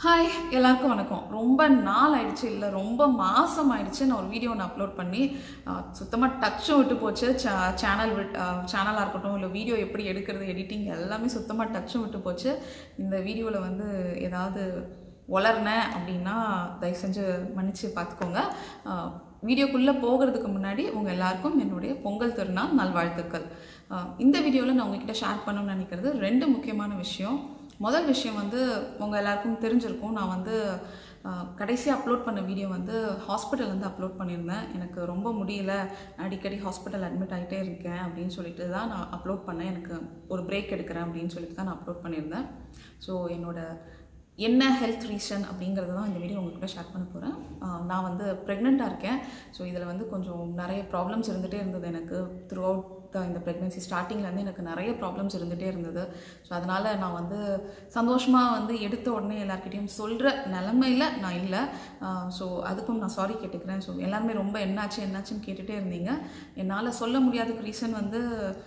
hi எல்லாருக்கும் வணக்கம் ரொம்ப நாள் ஆயிடுச்சு இல்லை ரொம்ப மாதம் ஆயிடுச்சு நான் ஒரு வீடியோ நான் அப்லோட் பண்ணி சுத்தமாக டச்சும் விட்டு போச்சு சேனல் விட் சேனலாக இருக்கட்டும் இல்லை வீடியோ எப்படி எடுக்கிறது எடிட்டிங் எல்லாமே சுத்தமாக டச்சும் விட்டு போச்சு இந்த வீடியோவில் வந்து ஏதாவது வளர்னேன் அப்படின்னா தயவு செஞ்சு மன்னிச்சு பார்த்துக்கோங்க வீடியோக்குள்ளே போகிறதுக்கு முன்னாடி உங்கள் எல்லாருக்கும் என்னுடைய பொங்கல் திருநாள் நல்வாழ்த்துக்கள் அஹ் இந்த வீடியோவில் நான் உங்ககிட்ட ஷேர் பண்ணணும்னு நினைக்கிறது ரெண்டு முக்கியமான விஷயம் முதல் விஷயம் வந்து உங்கள் எல்லாருக்கும் தெரிஞ்சிருக்கும் நான் வந்து கடைசியாக அப்லோட் பண்ண வீடியோ வந்து ஹாஸ்பிட்டல்லேருந்து அப்லோட் பண்ணியிருந்தேன் எனக்கு ரொம்ப முடியல அடிக்கடி ஹாஸ்பிட்டல் அட்மிட் ஆகிட்டே இருக்கேன் அப்படின்னு சொல்லிட்டு தான் நான் அப்லோட் பண்ணேன் எனக்கு ஒரு பிரேக் எடுக்கிறேன் அப்படின்னு சொல்லிட்டு தான் நான் அப்லோட் பண்ணியிருந்தேன் ஸோ என்னோட என்ன ஹெல்த் ரீசன் அப்படிங்கிறத தான் இந்த வீடியோ உங்ககிட்ட ஷேர் பண்ண போகிறேன் நான் வந்து ப்ரெக்னெண்ட்டாக இருக்கேன் ஸோ இதில் வந்து கொஞ்சம் நிறைய ப்ராப்ளம்ஸ் இருந்துகிட்டே இருந்தது எனக்கு த்ரூ அவுட் இந்த ப்ரெக்னென்சி ஸ்டார்டிங்லேருந்து எனக்கு நிறைய ப்ராப்ளம்ஸ் இருந்துகிட்டே இருந்தது ஸோ அதனால் நான் வந்து சந்தோஷமாக வந்து எடுத்த உடனே எல்லாருக்கிட்டையும் சொல்கிற நிலமையில் நான் இல்லை ஸோ அதுக்கும் நான் சாரி கேட்டுக்கிறேன் ஸோ எல்லாருமே ரொம்ப என்னாச்சு என்னாச்சுன்னு கேட்டுகிட்டே இருந்தீங்க என்னால் சொல்ல முடியாததுக்கு ரீசன் வந்து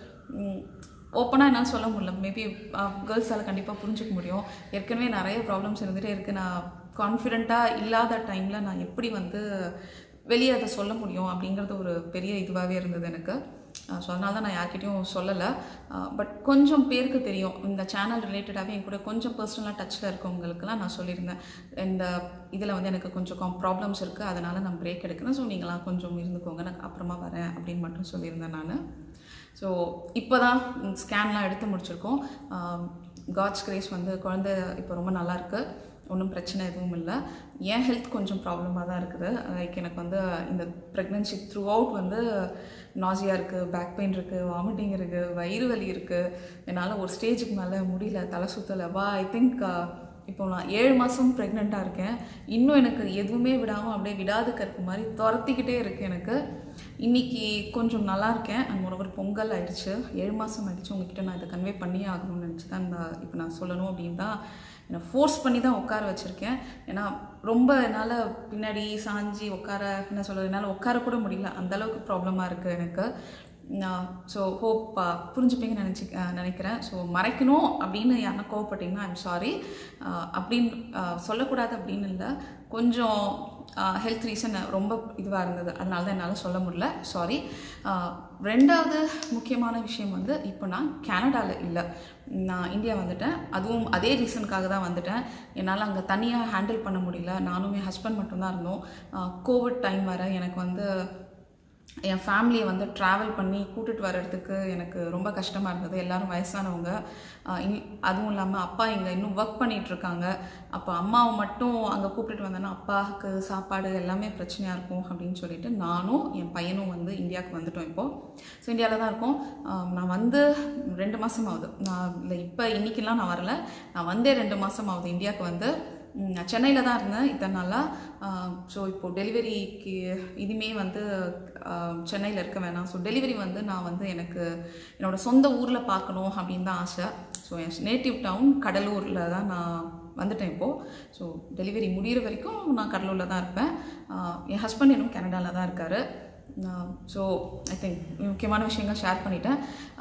ஓப்பனாக என்னால் சொல்ல முடியல மேபி கேர்ள்ஸால் கண்டிப்பாக புரிஞ்சுக்க முடியும் ஏற்கனவே நிறைய ப்ராப்ளம்ஸ் இருந்துகிட்டே இருக்குது நான் கான்ஃபிடெண்ட்டாக இல்லாத டைமில் நான் எப்படி வந்து வெளியே அதை சொல்ல முடியும் அப்படிங்கிறது ஒரு பெரிய இதுவாகவே இருந்தது எனக்கு ஸோ அதனால தான் நான் யார்கிட்டையும் சொல்லலை பட் கொஞ்சம் பேருக்கு தெரியும் இந்த சேனல் ரிலேட்டடாகவே என் கூட கொஞ்சம் பர்சனலாக டச்சில் இருக்கவங்களுக்குலாம் நான் சொல்லியிருந்தேன் இந்த இதில் வந்து எனக்கு கொஞ்சம் ப்ராப்ளம்ஸ் இருக்குது அதனால் நான் பிரேக் எடுக்கிறேன் ஸோ நீங்களாம் கொஞ்சம் இருந்துக்கோங்க நான் அப்புறமா வரேன் அப்படின்னு மட்டும் சொல்லியிருந்தேன் நான் ஸோ இப்போ தான் ஸ்கேன்லாம் எடுத்து முடிச்சிருக்கோம் காட்ஸ் கிரேஸ் வந்து குழந்த இப்போ ரொம்ப நல்லா இருக்குது ஒன்றும் பிரச்சனை எதுவும் இல்லை என் ஹெல்த் கொஞ்சம் ப்ராப்ளமாக தான் இருக்குது லைக் எனக்கு வந்து இந்த ப்ரெக்னென்சி த்ரூ அவுட் வந்து நாசியாக இருக்குது பேக் பெயின் இருக்குது வாமிட்டிங் இருக்குது வயிறு வலி இருக்குது என்னால் ஒரு ஸ்டேஜுக்கு மேலே முடியல தலை சுற்றலை வா ஐ திங்க் இப்போ நான் ஏழு மாதம் ப்ரெக்னெண்ட்டாக இருக்கேன் இன்னும் எனக்கு எதுவுமே விடாமல் அப்படியே விடாது கற்கு மாதிரி துரத்திக்கிட்டே இருக்குது எனக்கு இன்றைக்கி கொஞ்சம் நல்லா இருக்கேன் அண்ட் ஒரு பொங்கல் ஆயிடுச்சு ஏழு மாதம் ஆயிடுச்சு உங்ககிட்ட நான் இதை கன்வே பண்ணியே ஆகணும்னு நினச்சி தான் இந்த இப்போ நான் சொல்லணும் அப்படின்னு தான் என்னை ஃபோர்ஸ் பண்ணி தான் உட்கார வச்சுருக்கேன் ஏன்னா ரொம்ப என்னால் பின்னாடி சாஞ்சி உட்கார என்ன சொல்கிறது என்னால் உட்கார கூட முடியல அந்தளவுக்கு ப்ராப்ளமாக இருக்குது எனக்கு ஸோ ஹோப் புரிஞ்சுப்பீங்கன்னு நினச்சி நினைக்கிறேன் ஸோ மறைக்கணும் அப்படின்னு யாருன்னா கோவப்பட்டீங்கன்னா ஐம் சாரி அப்படின்னு சொல்லக்கூடாது அப்படின்னு இல்லை கொஞ்சம் ஹெல்த் ரீசன் ரொம்ப இதுவாக இருந்தது அதனால தான் என்னால் சொல்ல முடியல சாரி ரெண்டாவது முக்கியமான விஷயம் வந்து இப்போ நான் கனடாவில் இல்லை நான் இந்தியா வந்துட்டேன் அதுவும் அதே ரீசனுக்காக தான் வந்துட்டேன் என்னால் அங்கே தனியாக ஹேண்டில் பண்ண முடியல நானும் என் ஹஸ்பண்ட் மட்டும்தான் இருந்தோம் கோவிட் டைம் வர எனக்கு வந்து என் ஃபேமிலியை வந்து ட்ராவல் பண்ணி கூட்டிகிட்டு வர்றதுக்கு எனக்கு ரொம்ப கஷ்டமாக இருந்தது எல்லோரும் வயசானவங்க அதுவும் இல்லாமல் அப்பா இங்கே இன்னும் ஒர்க் பண்ணிகிட்ருக்காங்க அப்போ அம்மாவை மட்டும் அங்கே கூப்பிட்டுட்டு வந்தேன்னா அப்பாவுக்கு சாப்பாடு எல்லாமே பிரச்சனையாக இருக்கும் அப்படின்னு சொல்லிட்டு நானும் என் பையனும் வந்து இந்தியாவுக்கு வந்துட்டோம் இப்போது ஸோ இந்தியாவில் தான் இருக்கோம் நான் வந்து ரெண்டு மாதம் ஆகுது நான் இல்லை இப்போ இன்றைக்கெலாம் நான் வரல நான் வந்தே ரெண்டு மாதம் ஆகுது இந்தியாவுக்கு வந்து நான் சென்னையில் தான் இருந்தேன் இத்தனை நாளாக ஸோ இப்போது டெலிவரிக்கு இதுமே வந்து சென்னையில் இருக்க வேணாம் ஸோ டெலிவரி வந்து நான் வந்து எனக்கு என்னோடய சொந்த ஊரில் பார்க்கணும் அப்படின்னு தான் ஆசை ஸோ என் நேட்டிவ் டவுன் கடலூரில் தான் நான் வந்துட்டேன் இப்போது ஸோ டெலிவரி முடிகிற வரைக்கும் நான் கடலூரில் தான் இருப்பேன் என் ஹஸ்பண்ட் இன்னும் கனடாவில் தான் இருக்கார் ஸோ ஐ திங்க் முக்கியமான விஷயங்கள் ஷேர் பண்ணிட்டேன்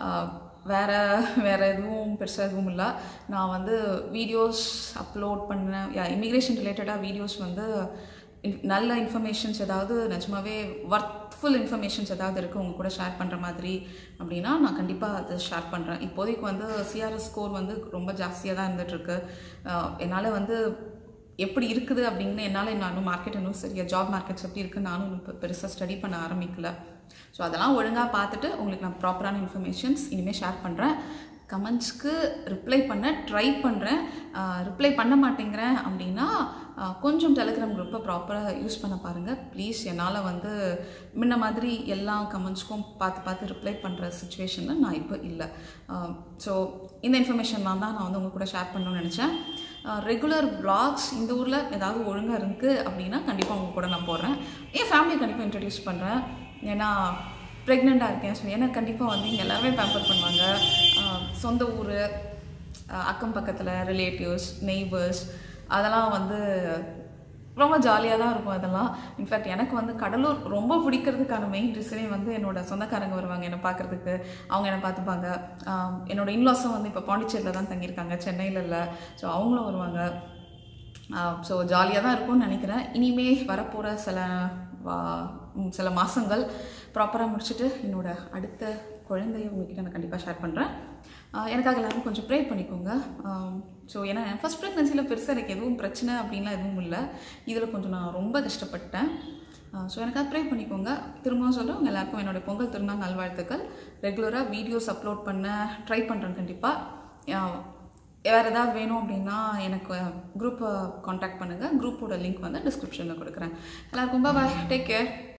வேறு வேறு எதுவும் பெருசாக எதுவும் இல்லை நான் வந்து வீடியோஸ் அப்லோட் பண்ணேன் இமிக்ரேஷன் ரிலேட்டடாக வீடியோஸ் வந்து நல்ல இன்ஃபர்மேஷன்ஸ் ஏதாவது நிஜமாவே ஒர்த்ஃபுல் இன்ஃபர்மேஷன்ஸ் ஏதாவது இருக்குது உங்கள் கூட ஷேர் பண்ணுற மாதிரி அப்படின்னா நான் கண்டிப்பாக அதை ஷேர் பண்ணுறேன் இப்போதைக்கு வந்து சிஆர்எஸ் ஸ்கோர் வந்து ரொம்ப ஜாஸ்தியாக தான் இருந்துகிட்ருக்கு என்னால் வந்து எப்படி இருக்குது அப்படின்னு என்னால் இன்னும் மார்க்கெட் இன்னும் சரியாக ஜாப் மார்க்கெட்ஸ் எப்படி இருக்குது நானும் இன்னும் பெருசாக ஸ்டடி பண்ண ஆரம்பிக்கல ஸோ அதெல்லாம் ஒழுங்காக பார்த்துட்டு உங்களுக்கு நான் ப்ராப்பரான இன்ஃபர்மேஷன்ஸ் இனிமேல் ஷேர் பண்ணுறேன் கமெண்ட்ஸ்க்கு ரிப்ளை பண்ண ட்ரை பண்ணுறேன் ரிப்ளை பண்ண மாட்டேங்கிறேன் அப்படின்னா கொஞ்சம் டெலிகிராம் குரூப்பை ப்ராப்பராக யூஸ் பண்ண பாருங்கள் ப்ளீஸ் என்னால் வந்து முன்ன மாதிரி எல்லா கமெண்ட்ஸ்க்கும் பார்த்து பார்த்து ரிப்ளை பண்ணுற சுச்சுவேஷனில் நான் இப்போ இல்லை ஸோ இந்த இன்ஃபர்மேஷன்லாம் தான் நான் வந்து உங்கள் கூட ஷேர் பண்ணணும்னு நினச்சேன் ரெகுலர் வ்ளாக்ஸ் இந்த ஊரில் ஏதாவது ஒழுங்காக இருக்குது அப்படின்னா கண்டிப்பாக உங்கள் கூட நான் போடுறேன் என் ஃபேமிலியை கண்டிப்பாக இன்ட்ரடியூஸ் பண்ணுறேன் ஏன்னா ப்ரெக்னெண்ட்டாக இருக்கேன் ஸோ எனக்கு கண்டிப்பாக வந்து இங்கே எல்லாருமே பேம்பர் பண்ணுவாங்க சொந்த ஊர் அக்கம் பக்கத்தில் ரிலேட்டிவ்ஸ் நெய்பர்ஸ் அதெல்லாம் வந்து ரொம்ப ஜாலியாக தான் இருக்கும் அதெல்லாம் இன்ஃபேக்ட் எனக்கு வந்து கடலூர் ரொம்ப பிடிக்கிறதுக்கான மெயின் ரீசனே வந்து என்னோட சொந்தக்காரங்க வருவாங்க என்னை பார்க்குறதுக்கு அவங்க என்னை பார்த்துப்பாங்க ஆம், என்னோட இன்லாஸும் வந்து இப்போ பாண்டிச்சேரியில் தான் தங்கியிருக்காங்க சென்னையில் இல்லை ஸோ அவங்களும் வருவாங்க ஸோ ஜாலியாக தான் இருக்கும்னு நினைக்கிறேன் இனிமே வரப்போகிற சில வா- ம், சில மாதங்கள் ப்ராப்பராக முடிச்சுட்டு என்னோட அடுத்த குழந்தைய உங்ககிட்ட நான் கண்டிப்பாக ஷேர் பண்ணுறேன் எனக்காக எல்லாரும் கொஞ்சம் ப்ரே பண்ணிக்கோங்க ஸோ ஏன்னா ஃபஸ்ட் ப்ரெக்னன்சியில் பெருசாக எனக்கு எதுவும் பிரச்சனை அப்படின்லாம் எதுவும் இல்லை இதில் கொஞ்சம் நான் ரொம்ப கஷ்டப்பட்டேன் ஸோ எனக்காக ப்ரே பண்ணிக்கோங்க திரும்பவும் சொல்கிறேன் உங்கள் எல்லாருக்கும் என்னோட பொங்கல் திருநாள் நல்வாழ்த்துக்கள் ரெகுலராக வீடியோஸ் அப்லோட் பண்ண ட்ரை பண்ணுறேன் கண்டிப்பாக வேறு ஏதாவது வேணும் அப்படின்னா எனக்கு குரூப்பை காண்டாக்ட் பண்ணுங்கள் குரூப்போட லிங்க் வந்து டிஸ்கிரிப்ஷனில் கொடுக்குறேன் எல்லாருக்கும் பாய் டேக் கேர்